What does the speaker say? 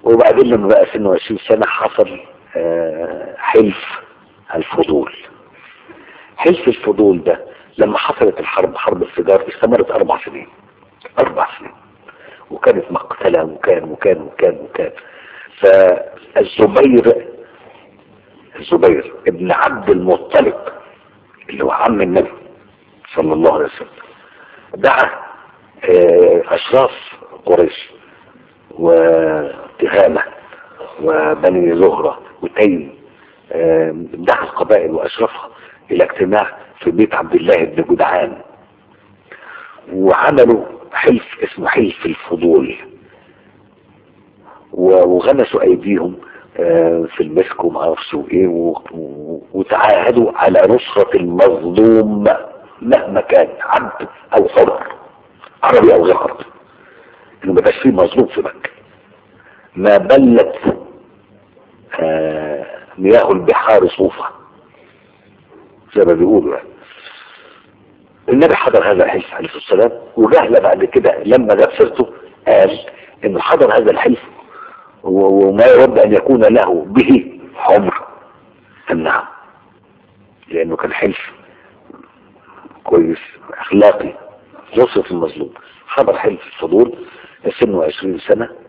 وبعدين لما بقى سنه 20 سنة حصل آه، حلف الفضول حلف الفضول ده لما حصلت الحرب حرب السجار استمرت أربع سنين أربع سنين وكانت مقتلة وكان وكان وكان وكان فالزبير الزبير ابن عبد المطلب اللي هو عم النبي صلى الله عليه وسلم دعا آه، أشراف قريش وتهامة وبني زهرة وتيم آه، دعا القبائل وأشرفها إلى اجتماع في بيت عبد الله بن جدعان وعملوا حلف اسمه حلف الفضول و- وغمسوا ايديهم آه، في المسك وما اعرفش وايه و- و- وتعاهدوا على نصرة المظلوم مهما كان عبد او حر عربي او غير عربي انه ما يبقاش فيه مظلوم في مكة ما بلت آه، مياه البحار صوفة زي ما بيقولوا يعني النبي حضر هذا الحلف عليه الصلاة والسلام وجهل بعد كده لما جاب سيرته قال انه حضر هذا الحلف و- وما يرد ان يكون له به حمر النعم لانه كان حلف كويس اخلاقي نصرة المظلوم حضر حلف الفضول سنه 20 سنة